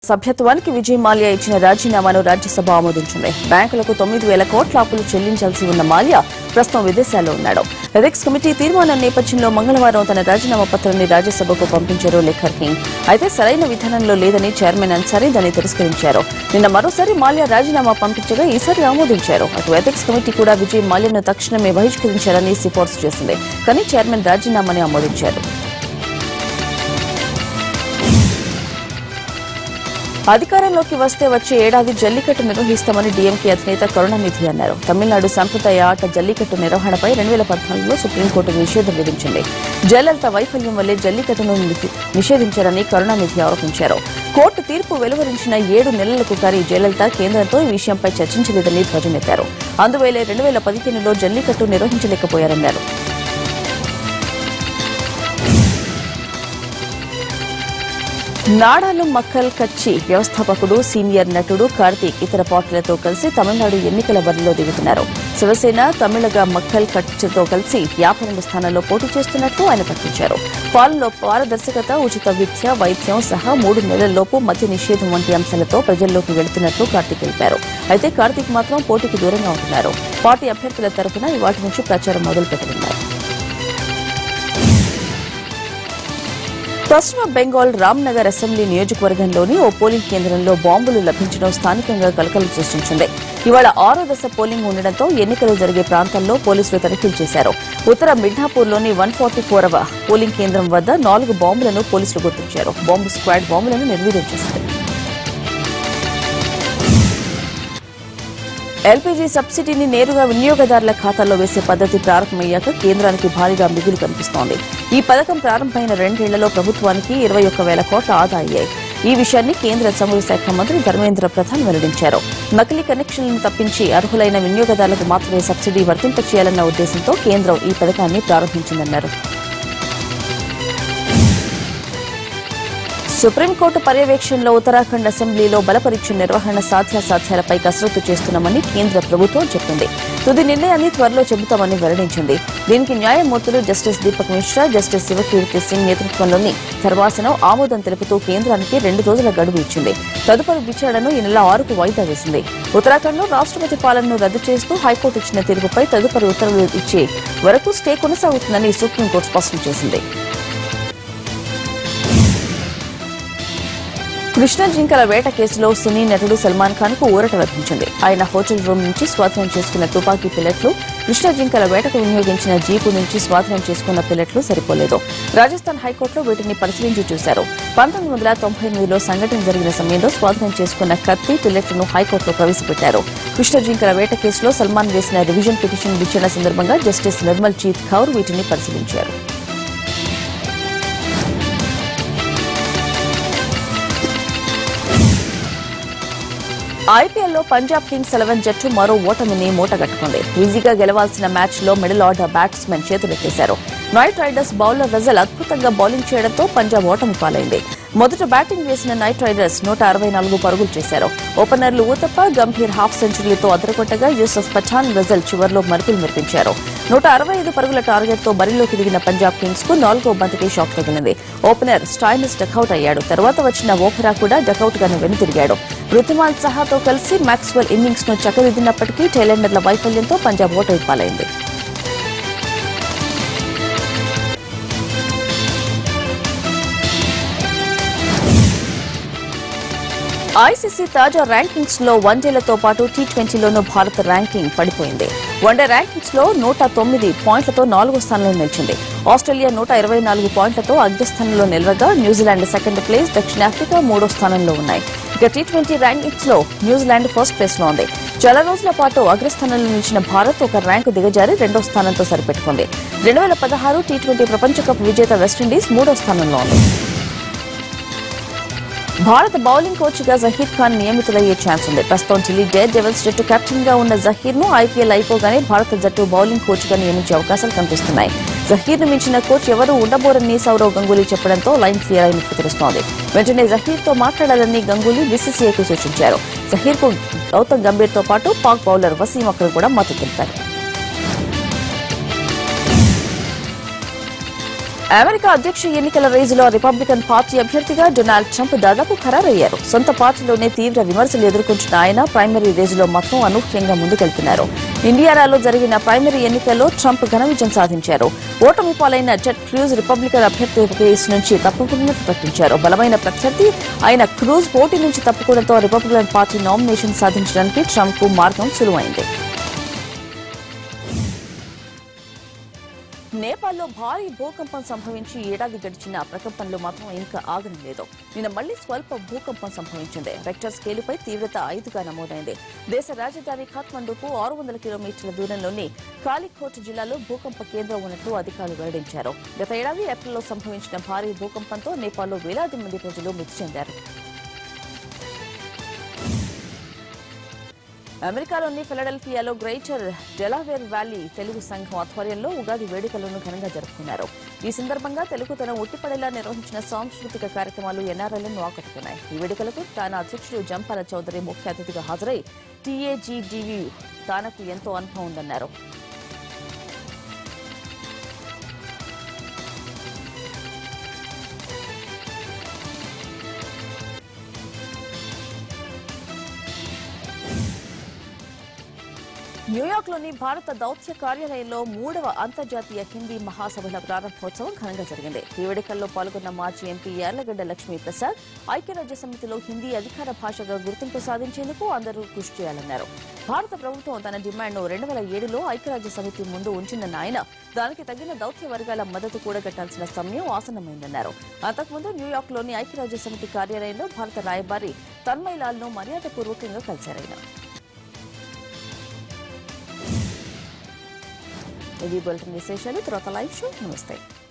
సభ్యత్వానికి విజయ్ మాల్యా ఇచ్చిన రాజీనామాను రాజ్యసభ ఆమోదించింది బ్యాంకులకు తొమ్మిది వేల కోట్ల అప్పులు చెల్లించాల్సి ఉన్న మాల్యా ప్రస్తుతం విదేశాల్లో ఉన్నాడు ఎథిక్స్ కమిటీ తీర్మానం నేపథ్యంలో మంగళవారం తన రాజీనామా పత్రాన్ని రాజ్యసభకు పంపించారు లేఖర్ కింగ్ అయితే సరైన విధానంలో లేదని చైర్మన్ అన్సారీ దాన్ని తిరస్కరించారు నిన్న మరోసారి మాల్యా రాజీనామా పంపించగా ఈసారి ఆమోదించారు అటు ఎథిక్స్ కమిటీ కూడా విజయ్ మాల్యాను తక్షణమే బహిష్కరించాలని సిఫార్సు చేసింది కానీ చైర్మన్ రాజీనామాని ఆమోదించారు అధికారంలోకి వస్తే వచ్చే ఏడాది జల్లికట్టు నిర్వహిస్తామని డీఎంకే అధినేత కరుణానిధి అన్నారు తమిళనాడు సంప్రదాయ ఆట జల్లికట్టు నిర్వహణపై రెండు వేల పద్నాలుగులో సుప్రీంకోర్టు నిషేధం విధించింది జయలలిత వైఫల్యం వల్లే జల్లికట్టును నిషి- నిషేధించారని కరుణానిధి ఆరోపించారు కోర్టు తీర్పు వెలువరించిన ఏడు నెలలకు కానీ జయలలిత కేంద్రంతో ఈ విషయంపై చర్చించలేదని ధ్వజమెత్తారు అందువల్లే రెండు వేల పదిహేనులో జల్లికట్టు నిర్వహించలేకపోయారన్నారు నాడాలు మక్కల్ కచ్చి వ్యవస్థాపకుడు సీనియర్ నటుడు కార్తీక్ ఇతర పార్టీలతో కలిసి తమిళనాడు ఎన్నికల బరిలో దిగుతున్నారు శివసేన తమిళగా మక్కల్ కచ్చితో కలిసి యాభై రెండు స్థానాల్లో పోటీ చేస్తున్నట్లు ఆయన ప్రకటించారు పాలనలో పారదర్శకత ఉచిత విద్య వైద్యం సహా మూడు నెలల్లోపు మద్య నిషేధం వంటి అంశాలతో ప్రజల్లోకి వెళుతున్నట్లు కార్తీక్ తెలిపారు అయితే కార్తీక్ మాత్రం పోటీకి దూరంగా ఉంటున్నారు పార్టీ అభ్యర్థుల తరఫున ఇవాటి నుంచి ప్రచారం మొదలు పెట్టనున్నారు పశ్చిమ బెంగాల్ రామ్నగర్ అసెంబ్లీ నియోజకవర్గంలోని ఓ పోలింగ్ కేంద్రంలో బాంబులు లభించడం స్థానికంగా కలకలం సృష్టించింది ఇవాళ ఆరో దశ పోలింగ్ ఉండడంతో ఎన్నికలు జరిగే ప్రాంతాల్లో పోలీసులు తనిఖీలు చేశారు ఉత్తర మిడ్నాపూర్లోని వన్ ఫార్టీ ఫోరవ పోలింగ్ కేంద్రం వద్ద నాలుగు బాంబులను పోలీసులు గుర్తించారు బాంబు స్క్వాడ్ బాంబులను నిర్వీర్యం చేసింది ఎల్పీజీ సబ్సిడీని నేరుగా వినియోగదారుల ఖాతాల్లో వేసే పద్ధతి ప్రారంభమయ్యాక కేంద్రానికి భారీగా మిగులు కనిపిస్తోంది ఈ పథకం ప్రారంభమైన రెండేళ్లలో ప్రభుత్వానికి ఇరవై ఒక్క వేల కోట్ల ఆదా అయ్యాయి ఈ విషయాన్ని కేంద్ర చమురు శాఖ మంత్రి ధర్మేంద్ర ప్రధాన్ వెల్లడించారు నకిలీ కనెక్షన్లను తప్పించి అర్హులైన వినియోగదారులకు మాత్రమే సబ్సిడీ వర్తింపచేయాలన్న ఉద్దేశంతో కేంద్రం ఈ పథకాన్ని ప్రారంభించిందన్నారు సుప్రీంకోర్టు పర్యవేక్షణలో ఉత్తరాఖండ్ అసెంబ్లీలో బలపరీక్ష నిర్వహణ సాధ్యాసాధ్యాలపై కసరత్తు చేస్తున్నామని కేంద్ర ప్రభుత్వం చెప్పింది తుది నిర్ణయాన్ని త్వరలో చెబుతామని వెల్లడించింది దీనికి న్యాయమూర్తులు జస్టిస్ దీపక్ మిశ్రా జస్టిస్ శివకీర్తి సింగ్ నేతృత్వంలోని ధర్మాసనం ఆమోదం తెలుపుతూ కేంద్రానికి రెండు రోజుల గడువు ఇచ్చింది తదుపరి విచారణను ఈ నెల ఆరుకు వాయిదా వేసింది ఉత్తరాఖండ్లో రాష్ట్రపతి పాలనను రద్దు చేస్తూ హైకోర్టు ఇచ్చిన తీర్పుపై తదుపరి ఉత్తర్వులు ఇచ్చే వరకు స్టే కొనసాగుతుందని సుప్రీంకోర్టు స్పష్టం చేసింది కృష్ణ జింకల వేట కేసులో సినీ నటుడు సల్మాన్ ఖాన్ కు ఊరట లభించింది ఆయన హోటల్ రూమ్ నుంచి స్వాధీనం చేసుకున్న తుపాకీ పిల్లట్లు కృష్ణ జింకల వేటకు వినియోగించిన జీపు నుంచి స్వాధీనం చేసుకున్న పిల్లట్లు సరిపోలేదు రాజస్థాన్ హైకోర్టులో వీటిని పరిశీలించి చూశారు పంతొమ్మిది వందల తొంభై ఎనిమిదిలో సంఘటన జరిగిన సమయంలో స్వాధీనం చేసుకున్న కత్తి పిల్లట్లను హైకోర్టులో ప్రవేశపెట్టారు కృష్ణ జింకల వేట కేసులో సల్మాన్ వేసిన రివిజన్ పిటిషన్ విచారణ సందర్భంగా జస్టిస్ నిర్మల్ జీత్ కౌర్ వీటిని పరిశీలించారు ఐపీఎల్లో పంజాబ్ కింగ్స్ ఎలెవెన్ జట్టు మరో ఓటమిని మూటగట్టుకుంది ఈజీగా గెలవాల్సిన మ్యాచ్ లో మిడిల్ ఆర్డర్ బ్యాట్స్మెన్ చేతులెత్తేశారు నైట్ రైడర్స్ బౌలర్ రజల్ అద్భుతంగా బౌలింగ్ చేయడంతో పంజాబ్ ఓటమి పాలైంది మొదట బ్యాటింగ్ వేసిన నైట్ రైడర్స్ నూట అరవై నాలుగు పరుగులు చేశారు ఓపెనర్లు ఊతప్ప గంభీర్ హాఫ్ సెంచరీలతో అదరగొట్టగా యూసఫ్ పఠాన్ రజల్ చివర్లో మరుపులు మెరిపించారు నూట అరవై ఐదు పరుగుల టార్గెట్ తో బరిలోకి దిగిన పంజాబ్ కింగ్స్ కు నాలుగో బంతికి షాక్ తగిలింది ఓపెనర్ స్టైనిస్ డకౌట్ అయ్యాడు తర్వాత వచ్చిన ఓపెరా కూడా డకౌట్ గానే వెనుతిరిగాడు రుతుమాల్ సహాతో కలిసి మాక్స్వెల్ ఇన్నింగ్స్ ను చక్కదిద్దినప్పటికీ టైలెండర్ల వైఫల్యంతో పంజాబ్ ఓటమి పాలైంది ఐసీసీ తాజా ర్యాంకింగ్స్ లో వన్డేలతో పాటు టీ ట్వంటీలోనూ భారత్ ర్యాంకింగ్ పడిపోయింది వన్డే ర్యాంకింగ్స్ లో నూట తొమ్మిది పాయింట్లతో నాలుగో స్థానంలో నిలిచింది ఆస్ట్రేలియా నూట ఇరవై నాలుగు పాయింట్లతో అగ్రస్థానంలో నిలవగా న్యూజిలాండ్ సెకండ్ ప్లేస్ దక్షిణాఫ్రికా మూడో స్థానంలో ఉన్నాయి ఇక టీ ట్వంటీ ర్యాంకింగ్స్ లో న్యూజిలాండ్ ఫస్ట్ ప్లేస్ లో ఉంది చాలా రోజుల పాటు అగ్రస్థానంలో నిలిచిన భారత్ ఒక ర్యాంకు దిగజారి రెండో స్థానంతో సరిపెట్టుకుంది రెండు వేల పదహారు టీ ట్వంటీ ప్రపంచ కప్ విజేత వెస్టిండీస్ మూడో స్థానంలో ఉంది భారత బౌలింగ్ కోచ్ గా జహీర్ ఖాన్ నియమితులయ్యే ఛాన్స్ ఉంది ప్రస్తుతం ఢిల్లీ డేర్ డెవల్స్ జట్టు కెప్టెన్ గా ఉన్న జహీర్ ను ఐపీఎల్ అయిపోగానే భారత జట్టు బౌలింగ్ కోచ్ గా నియమించే అవకాశాలు కనిపిస్తున్నాయి జహీర్ ను మించిన కోచ్ ఎవరూ ఉండబోరని సౌరవ్ గంగూలీ చెప్పడంతో లైన్ క్లియర్ అయినట్లు తెలుస్తోంది వెంటనే జహీర్ తో మాట్లాడాలని గంగూలీ బీసీసీఐకు సూచించారు జహీర్ కు గౌతమ్ గంభీర్ తో పాటు పాక్ బౌలర్ వసీం అక్రమ్ కూడా మద్దతు తెలిపారు అమెరికా అధ్యక్ష ఎన్నికల రేసులో రిపబ్లికన్ పార్టీ అభ్యర్థిగా డొనాల్డ్ ట్రంప్ దాదాపు ఖరారయ్యారు సొంత పార్టీలోనే తీవ్ర విమర్శలు ఎదుర్కొంటున్న ఆయన ప్రైమరీ రేసులో మొత్తం అనూహ్యంగా ముందుకెళ్తున్నారు ఇండియానాలో జరిగిన ప్రైమరీ ఎన్నికల్లో ట్రంప్ ఘన విజయం సాధించారు ఓటమి పాలైన టెడ్ క్రూజ్ రిపబ్లికన్ అభ్యర్థి కేసు నుంచి తప్పుకున్నట్టు ప్రకటించారు బలమైన ప్రత్యర్థి అయిన క్రూజ్ పోటీ నుంచి తప్పుకోవడంతో రిపబ్లికన్ పార్టీ నామినేషన్ సాధించడానికి ట్రంప్ కు మార్గం సులువైంది నేపాల్లో భారీ భూకంపం సంభవించి ఏడాది గడిచిన ప్రకంపనలు మాత్రం ఇంకా ఆగడం లేదు నిన్న మళ్లీ స్వల్ప భూకంపం సంభవించింది రెక్టర్ స్కేలుపై తీవ్రత ఐదుగా నమోదైంది దేశ రాజధాని ఖాట్మండుకు ఆరు వందల కిలోమీటర్ల దూరంలోని కాలికోట్ జిల్లాలో భూకంప కేంద్రం ఉన్నట్లు అధికారులు వెల్లడించారు గత ఏడాది ఏప్రిల్లో సంభవించిన భారీ భూకంపంతో నేపాల్లో వేలాది మంది ప్రజలు మృతి చెందారు అమెరికాలోని ఫిలడెల్ఫియాలో గ్రేటర్ డెలావేర్ వ్యాలీ తెలుగు సంఘం ఆధ్వర్యంలో ఉగాది వేడుకలను ఘనంగా జరుపుకున్నారు ఈ సందర్భంగా తెలుగుతనం ఉట్టిపడేలా నిర్వహించిన సాంస్కృతిక కార్యక్రమాలు ఎన్ఆర్ఐలను ఆకట్టుకున్నాయి ఈ వేడుకలకు తాన అధ్యక్షుడు జంపాల చౌదరి ముఖ్య అతిథిగా హాజరై టీఏజీడీవీ తానకు ఎంతో అనుభవం ఉందన్నారు న్యూయార్క్లోని భారత దౌత్య కార్యాలయంలో మూడవ అంతర్జాతీయ హిందీ మహాసభల ప్రారంభోత్సవం ఘనంగా జరిగింది ఈ వేడుకల్లో పాల్గొన్న మాజీ ఎంపీ యార్లగడ్డ లక్ష్మీ ప్రసాద్ ఐక్యరాజ్య సమితిలో హిందీ అధికార భాషగా గుర్తింపు సాధించేందుకు అందరూ కృషి చేయాలన్నారు భారత ప్రభుత్వం తన డిమాండ్ను రెండు వేల ఏడులో ఐక్యరాజ్య సమితి ముందు ఉంచిందన్న ఆయన దానికి తగిన దౌత్య వర్గాల మద్దతు కూడగట్టాల్సిన సమయం ఆసన్నమైందన్నారు అంతకుముందు న్యూయార్క్లోని ఐక్యరాజ్య సమితి కార్యాలయంలో భారత రాయబారి తన్మయ్ లాల్ను మర్యాదపూర్వకంగా కలిశారాయన ఇది బులెటిన్ విశేషాలు తర్వాత లైవ్ షో నమస్తే